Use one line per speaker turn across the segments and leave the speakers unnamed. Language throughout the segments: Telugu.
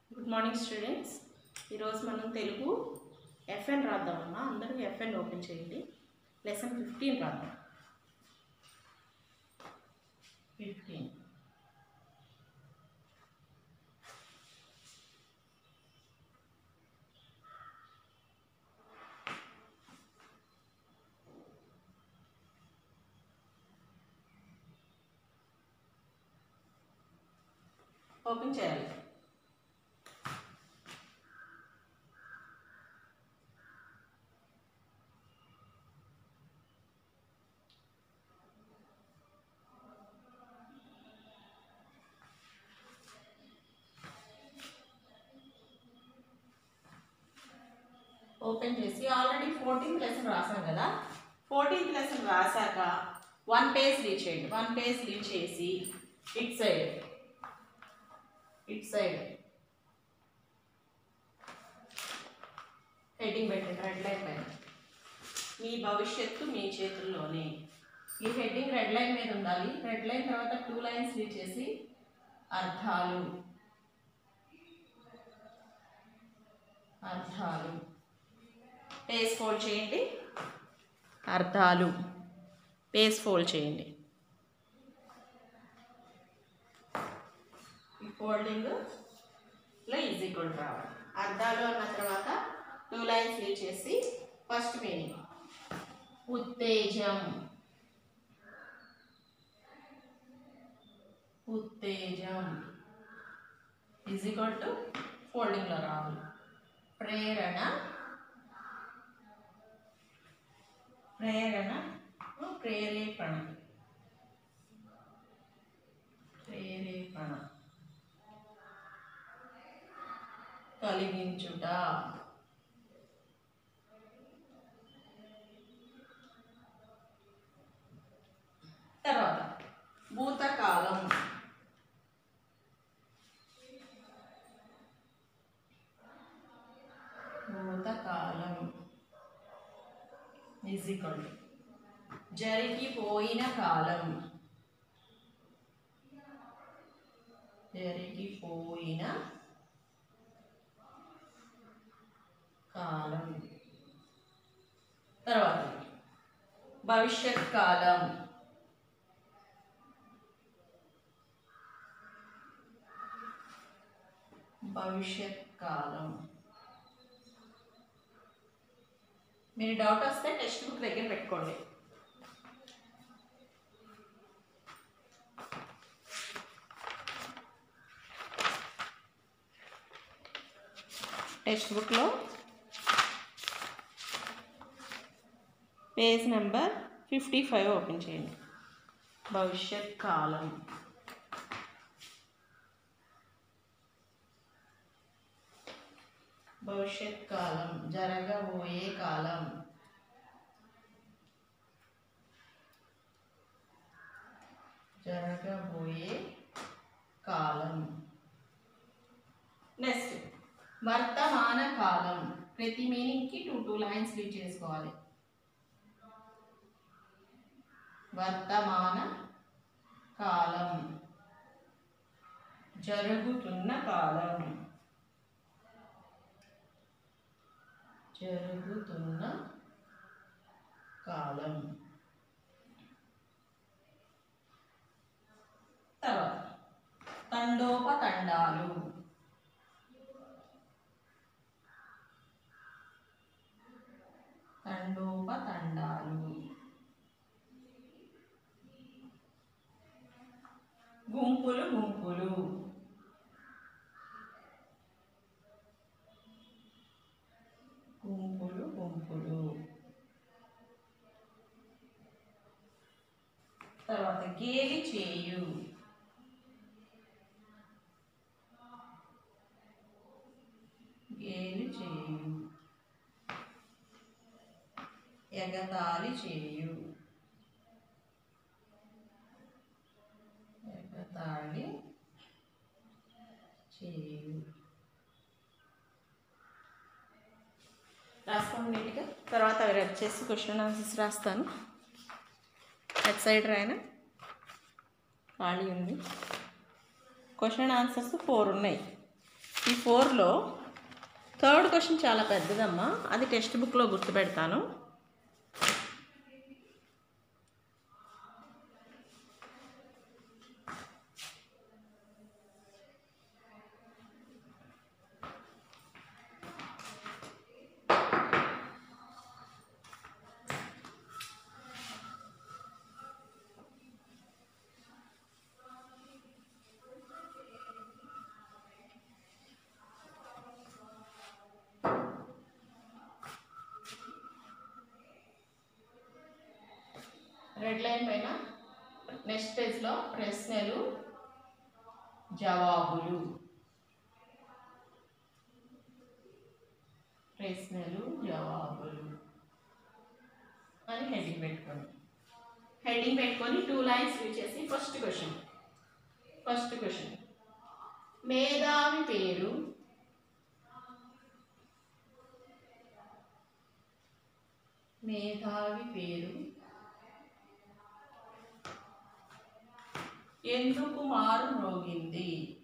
గుడ్ మార్నింగ్ స్టూడెంట్స్ ఈరోజు మనం తెలుగు ఎఫ్ఎన్ రాద్దామమ్మా అందరూ ఎఫ్ఎన్ ఓపెన్ చేయండి లెసన్ ఫిఫ్టీన్ రాద్దాం ఫిఫ్టీన్ ఓపెన్ చేయాలి ఓపెన్ చేసి ఆల్రెడీ ఫోర్టీన్త్ లెసన్ రాసాం కదా ఫోర్టీన్త్ లెసన్ రాసాక వన్ పేజ్ రీడ్ చేయండి వన్ పేజ్ రీడ్ చేసి it side it side heading పెట్టండి రెడ్ లైన్ పైన మీ భవిష్యత్తు మీ చేతుల్లోనే ఈ హెడ్డింగ్ రెడ్ లైన్ మీద ఉండాలి రెడ్ లైన్ తర్వాత టూ లైన్స్ రీడ్ చేసి అర్థాలు అర్థాలు పేజ్ ఫోల్డ్ చేయండి అర్థాలు పేజ్ ఫోల్డ్ చేయండి ఈ ఫోల్డింగ్ లో ఈజీ కూడా రావాలి అర్థాలు అన్న తర్వాత టూ లైన్స్ లీడ్ చేసి ఫస్ట్ మీనింగ్ ఉత్తేజం ఉత్తేజం ఈజ్ ఈక్వల్ టు ఫోల్డింగ్లో రావాలి ప్రేరణ ప్రేరణ ప్రేరేపణ ప్రేరేపణ కలిగించుట తర్వాత భూతకాలం భూతకాలం ఈజ్ ఈక్వల్ జరిగిపోయిన కాలం జరిగిపోయిన కాలం తర్వాత భవిష్యత్ కాలం భవిష్యత్ కాలం మీరు డౌట్ వస్తే టెక్స్ట్ బుక్ దగ్గర పెట్టుకోండి టెక్స్ట్ బుక్లో page number fifty five open చేయండి భవిష్యత్ కాలం భవిష్యత్ కాలం జరగబోయే కాలం జరగబోయే కాలం నెక్స్ట్ వర్తమాన కాలం ప్రతి మీనింగ్కి టూ టూ లైన్స్ రీడ్ చేసుకోవాలి వర్తమాన కాలం జరుగుతున్న కాలం జరుగుతున్న కాలం తర్వాత తండోపతండాలు తండోపతండాలు గుంపులు గుంపులు గుంపులు గుంపులు తర్వాత గేలి చేయు గేలి చేయు ఎగతాళి చేయు ఎగతాళి చేయు రాసుకోండి నీట్గా తర్వాత అవి వచ్చేసి క్వశ్చన్ ఆన్సర్స్ రాస్తాను అటు సైడ్ రాయన ఖాళీ ఉంది క్వశ్చన్ ఆన్సర్స్ ఫోర్ ఉన్నాయి ఈ ఫోర్లో థర్డ్ క్వశ్చన్ చాలా పెద్దదమ్మా అది టెక్స్ట్ బుక్లో గుర్తుపెడతాను రెడ్ లైన్ పైన నెక్స్ట్ పేజ్లో ప్రశ్నలు జవాబులు ప్రశ్నలు జవాబులు అని హెడ్డింగ్ పెట్టుకోండి హెడ్డింగ్ పెట్టుకొని టూ లైన్స్ యూజ్ చేసి ఫస్ట్ క్వశ్చన్ ఫస్ట్ క్వశ్చన్ మేధావి పేరు మేధావి పేరు ఎందుకు మారు మ్రోగింది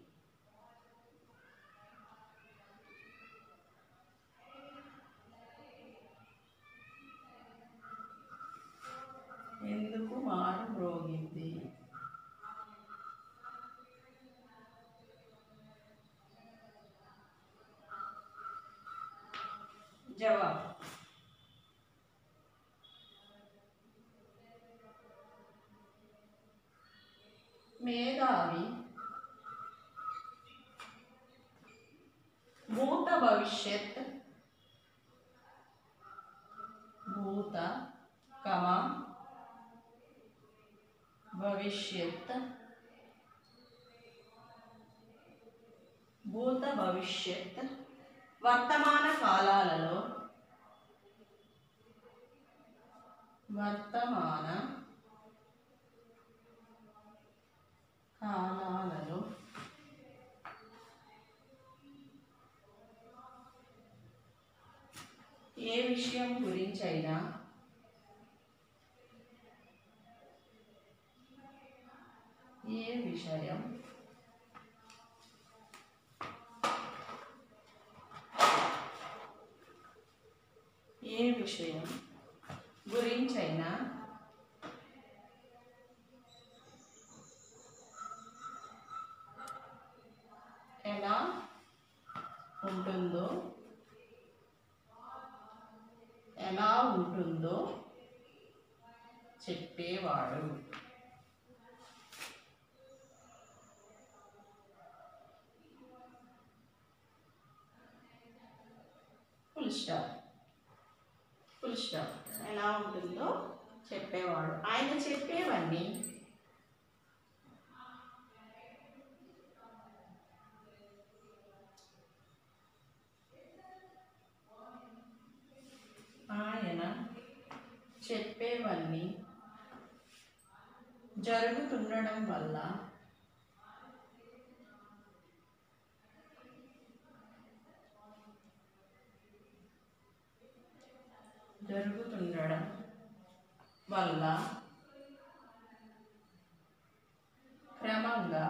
ఎందుకు మారు మ్రోగింది జవాబు మేధావి భూత భవిష్యత్ భూత కమ భవిష్యత్ భూత భవిష్యత్ వర్తమాన కాలాలలో వర్తమాన కాలాలలో ఏ విషయం గురించైనా ఏ విషయం ఏ విషయం గురించైనా ఎలా ఉంటుందో ఎలా ఉంటుందో చెప్పేవాడు ఫుల్ స్టాప్ ఫుల్ స్టాప్ ఎలా ఉంటుందో చెప్పేవాడు ఆయన చెప్పేవన్నీ ఆయన చెప్పేవన్నీ జరుగుతుండడం వల్ల జరుగుతుండడం వల్ల క్రమంగా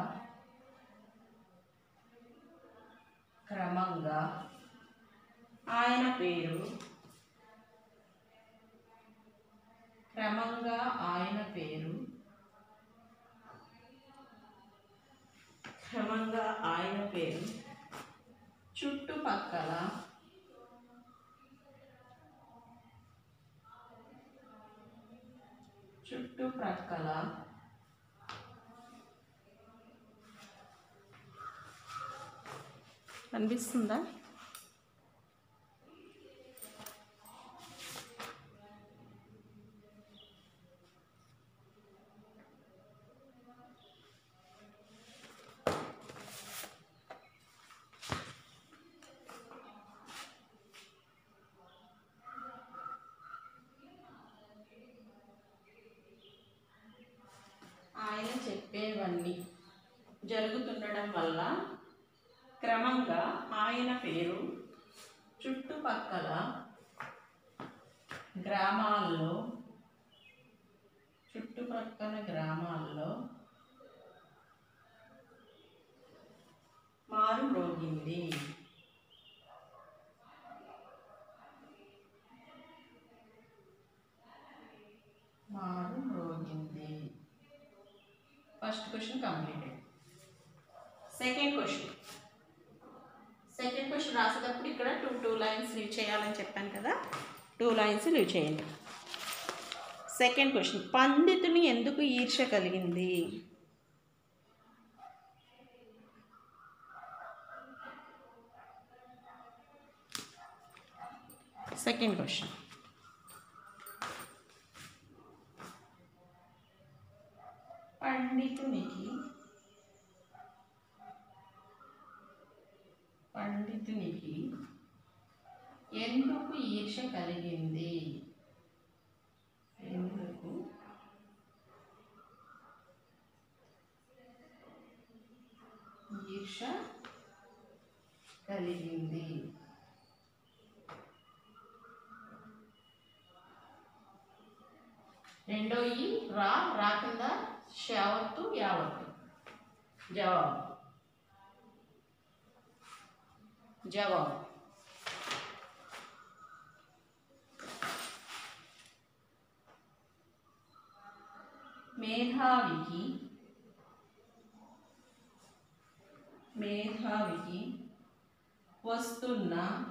క్రమంగా ఆయన పేరు క్రమంగా ఆయన పేరు క్రమంగా ఆయన పేరు చుట్టుపక్కల చుట్టుప్రక్కల కనిపిస్తుందా ఆయన చెప్పేవన్నీ జరుగుతుండడం వల్ల క్రమంగా ఆయన పేరు చుట్టుపక్కల గ్రామాల్లో చుట్టుపక్కల గ్రామాల్లో మారు మ్రోగింది మారు మ్రోగింది first question completed second question second question రాసేటప్పుడు ఇక్కడ టూ టూ లైన్స్ లీవ్ చేయాలని చెప్పాను కదా టూ లైన్స్ లీవ్ చేయండి సెకండ్ క్వశ్చన్ పండితుని ఎందుకు ఈర్ష్య కలిగింది సెకండ్ క్వశ్చన్ పండితునికి పండితునికి ఎందుకు ఈర్ష కలిగింది ఎందుకు ఈర్ష కలిగింది రెండో ఈ రా రా కింద షావత్తు యావత్తు జవాబు జవాబు మేధావికి మేధావికి వస్తున్న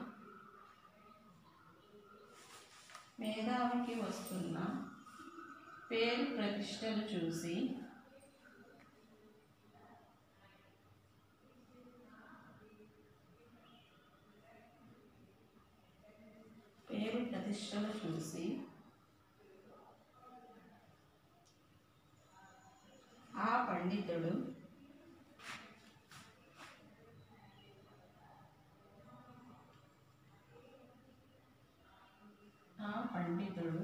మేధావికి వస్తున్న పేరు ప్రతిష్టలు చూసి పేరు ప్రతిష్టలు చూసి ఆ పండితుడు ఆ పండితుడు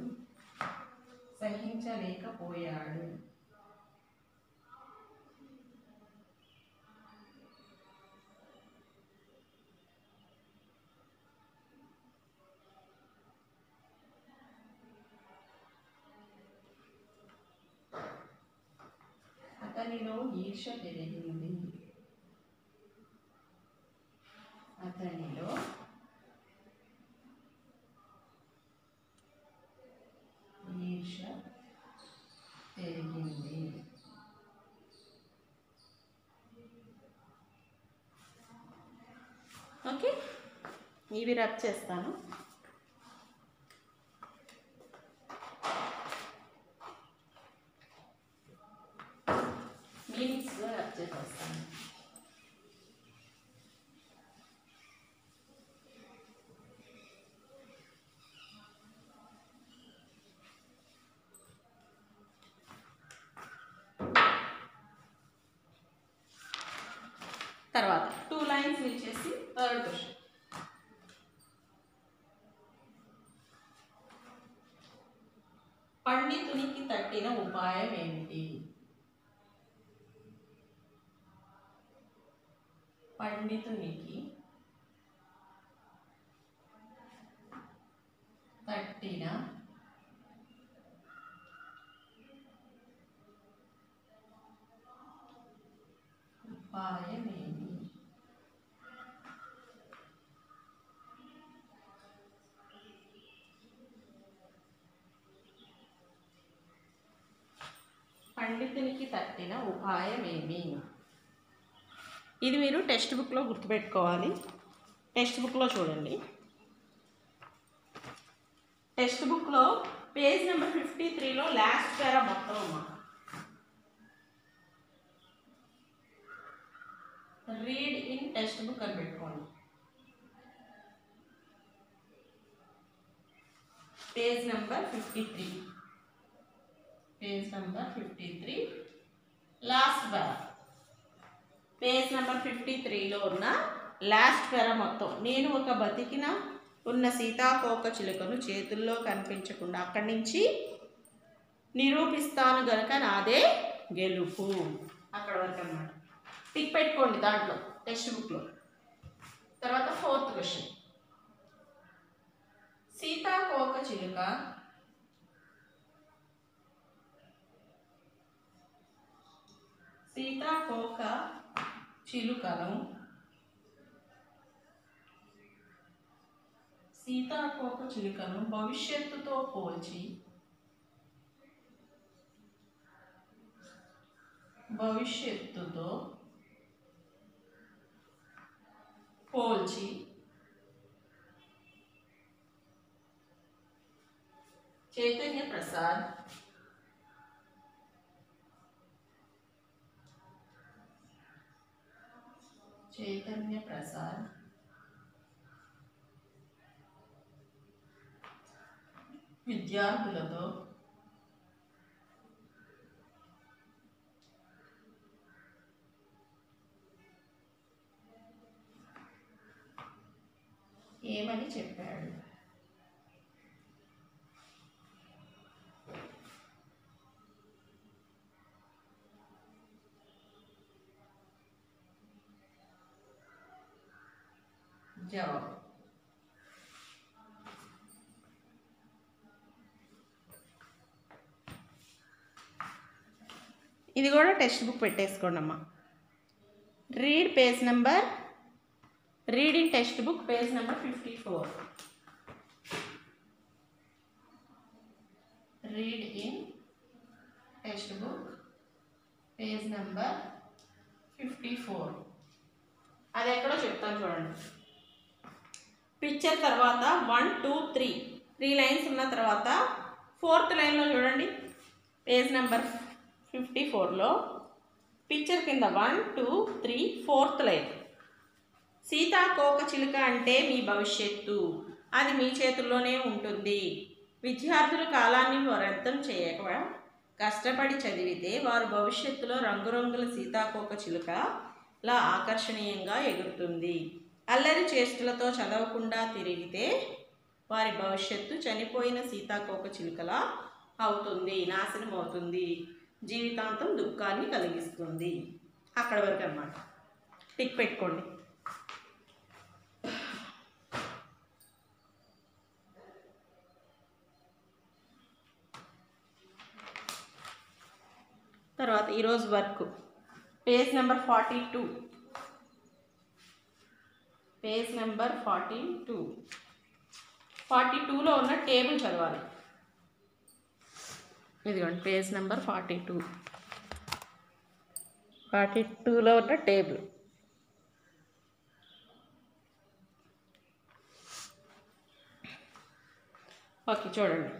సహించలేకపోయాడు అతనిలో ఈర్ష పెరిగింది అతనిలో ఈర్ష పెరిగింది ఓకే ఇవి రబ్ చేస్తాను మీనింగ్స్లో రబ్ చేసేస్తాను తర్వాత టూ లైన్స్ ఇచ్చేసి థర్డ్ క్వశ్చన్ పండితునికి తట్టిన ఉపాయం ఏమిటి పండితునికి తట్టిన ఉపాయమేమి పండితునికి తట్టిన ఉపాయమేమి ఇది మీరు టెక్స్ట్ బుక్లో గుర్తుపెట్టుకోవాలి టెక్స్ట్ బుక్లో చూడండి టెక్స్ట్ బుక్లో పేజ్ నెంబర్ ఫిఫ్టీ త్రీలో లాస్ట్ పేరా మొత్తం అమ్మా రీడ్ ఇన్ టెక్స్ట్ బుక్ అని పెట్టుకోండి page number fifty three page number fifty three last para page number fifty త్రీలో ఉన్న లాస్ట్ పెర మొత్తం నేను ఒక బతికిన ఉన్న సీతాకోక చిలుకను చేతుల్లో కనిపించకుండా అక్కడి నుంచి నిరూపిస్తాను గనుక నాదే గెలుపు అక్కడ వరకు అన్నమాట టిక్ పెట్టుకోండి దాంట్లో టెక్స్ట్ బుక్లో తర్వాత ఫోర్త్ క్వశ్చన్ సీతాకోక చిలుక సీతాకోక చిలుకను సీతాకోక చిలుకను భవిష్యత్తుతో పోల్చి భవిష్యత్తుతో పోల్చి చైతన్య ప్రసాద్ చైతన్య ప్రసాద్ విద్యార్థులతో ఏమని చెప్పాడు జవాబు ఇది కూడా టెక్స్ట్ బుక్ పెట్టేసుకోండి అమ్మా read page number reading text book page number fifty four read in text book page number fifty four అది ఎక్కడో చెప్తాను చూడండి పిక్చర్ తర్వాత one two three three lines ఉన్న తర్వాత ఫోర్త్ లైన్లో చూడండి పేజ్ నెంబర్ ఫిఫ్టీ ఫోర్లో పిక్చర్ కింద one two three fourth line సీతాకోక చిలుక అంటే మీ భవిష్యత్తు అది మీ చేతుల్లోనే ఉంటుంది విద్యార్థులు కాలాన్ని వ్యర్థం చేయక కష్టపడి చదివితే వారు భవిష్యత్తులో రంగురంగుల సీతాకోక చిలుకలా ఆకర్షణీయంగా ఎగురుతుంది అల్లరి చేష్టలతో చదవకుండా తిరిగితే వారి భవిష్యత్తు చనిపోయిన సీతాకోక చిలుకలా అవుతుంది నాశనం అవుతుంది జీవితాంతం దుఃఖాన్ని కలిగిస్తుంది అక్కడ వరకు అన్నమాట టిక్ పెట్టుకోండి తర్వాత ఈరోజు work page number forty two page number forty two forty టూలో ఉన్న టేబుల్ చదవాలి ఇదిగోండి page number forty two forty టూలో ఉన్న టేబుల్ ఓకే చూడండి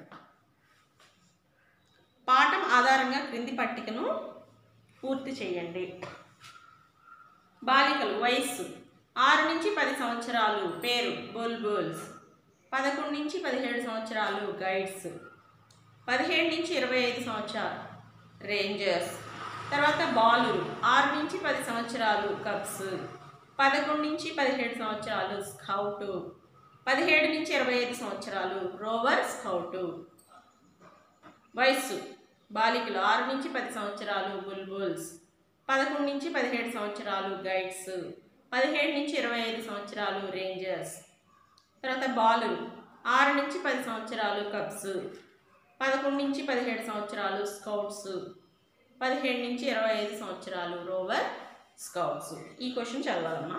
పాఠం ఆధారంగా క్రింది పట్టికను పూర్తి చేయండి బాలికలు వయస్సు ఆరు నుంచి పది సంవత్సరాలు పేరు బుల్బుల్స్ పదకొండు నుంచి పదిహేడు సంవత్సరాలు గైడ్స్ పదిహేడు నుంచి ఇరవై ఐదు సంవత్సరాలు రేంజర్స్ తర్వాత బాలురు ఆరు నుంచి పది సంవత్సరాలు కప్స్ పదకొండు నుంచి పదిహేడు సంవత్సరాలు స్కౌట్ పదిహేడు నుంచి ఇరవై ఐదు సంవత్సరాలు రోవర్ స్కౌట్ వయస్సు బాలికలు ఆరు నుంచి పది సంవత్సరాలు బుల్బుల్స్ పదకొండు నుంచి పదిహేడు సంవత్సరాలు గైడ్స్ పదిహేడు నుంచి ఇరవై ఐదు సంవత్సరాలు రేంజర్స్ తర్వాత బాలురు ఆరు నుంచి పది సంవత్సరాలు కప్స్ పదకొండు నుంచి పదిహేడు సంవత్సరాలు స్కౌట్స్ పదిహేడు నుంచి ఇరవై ఐదు సంవత్సరాలు రోవర్ స్కౌట్స్ ఈ క్వశ్చన్ చదవాలమ్మా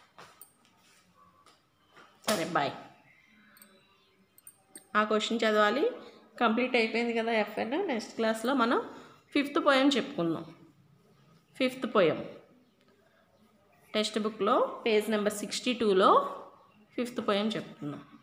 సరే బాయ్ ఆ క్వశ్చన్ చదవాలి కంప్లీట్ అయిపోయింది కదా ఎఫ్ఎన్ నెక్స్ట్ క్లాస్లో మనం ఫిఫ్త్ పోయం చెప్పుకుందాం ఫిఫ్త్ పోయం టెక్స్ట్ బుక్లో పేజ్ నెంబర్ సిక్స్టీ టూలో ఫిఫ్త్ పోయం చెప్తున్నాం